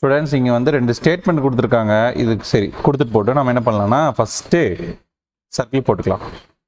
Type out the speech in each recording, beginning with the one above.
students இங்கே வந்து ரெண்டு ஸ்டேட்மெண்ட் கொடுத்துருக்காங்க இதுக்கு சரி கொடுத்துட்டு போட்டு நம்ம என்ன பண்ணலாம்னா ஃபஸ்ட்டு சர்க்கிள் போட்டுக்கலாம்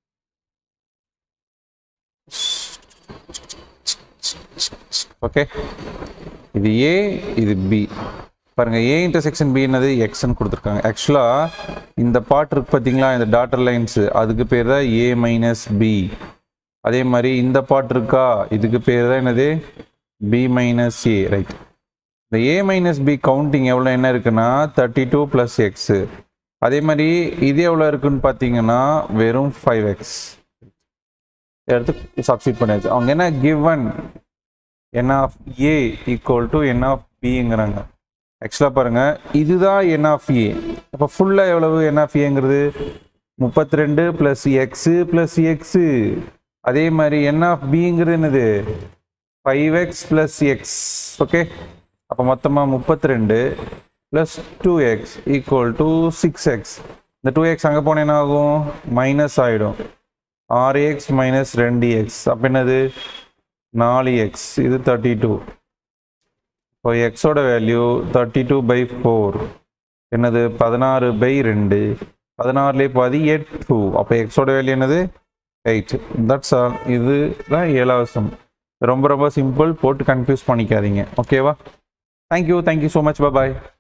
ஓகே இது ஏ இது பி பாருங்க ஏ இன்டர்செக்ஷன் பி என்னது எக்ஸ்ன்னு கொடுத்துருக்காங்க ஆக்சுவலாக இந்த பார்ட் இருக்கு பார்த்தீங்களா இந்த டாட்டர் லைன்ஸ் அதுக்கு பேர் தான் ஏ மைனஸ் பி அதே மாதிரி இந்த பார்ட் இருக்கா இதுக்கு பேர் தான் என்னது பி மைனஸ் ஏ ரைட் இந்த ஏ மைனஸ் பி கவுண்டிங் எவ்வளோ என்ன இருக்குன்னா தேர்ட்டி டூ ப்ளஸ் எக்ஸு அதே மாதிரி இது எவ்வளோ இருக்குன்னு பார்த்தீங்கன்னா வெறும் ஃபைவ் எக்ஸ் எடுத்து சப்ஸ்டியூட் பண்ணியாச்சு அவங்க என்ன given n of a equal to n of பிங்கிறாங்க ஆக்சுவலாக பாருங்க இதுதான் என் ஆஃப் ஏ அப்போ ஃபுல்லாக எவ்வளவு என் ஆஃப் ஏங்கிறது முப்பத்தி ரெண்டு ப்ளஸ் எக்ஸு ப்ளஸ் எக்ஸு அதே மாதிரி என் ஆஃப் பிங்கிறது என்னது five x plus x okay அப்போ மொத்தமாக முப்பத்தி ரெண்டு plus two x equal to six x இந்த டூ எக்ஸ் அங்கே போனால் என்ன ஆகும் மைனஸ் ஆகிடும் ஆறு எக்ஸ் மைனஸ் ரெண்டு எக்ஸ் அப்போ என்னது நாலு எக்ஸ் இது தேர்ட்டி டூ இப்போ எக்ஸோட value thirty two by four என்னது பதினாறு பை ரெண்டு பதினாறுலேயே பாதி எட் டூ அப்போ எக்ஸோட வேல்யூ என்னது எயிட் தட்ஸ் ஆல் இது தான் ஏழாவது சம் ரொம்ப ரொம்ப சிம்பிள் போட்டு கன்ஃபியூஸ் பண்ணிக்காதீங்க ஓகேவா தேங்க்யூ தேங்க்யூ ஸோ மச் பாய்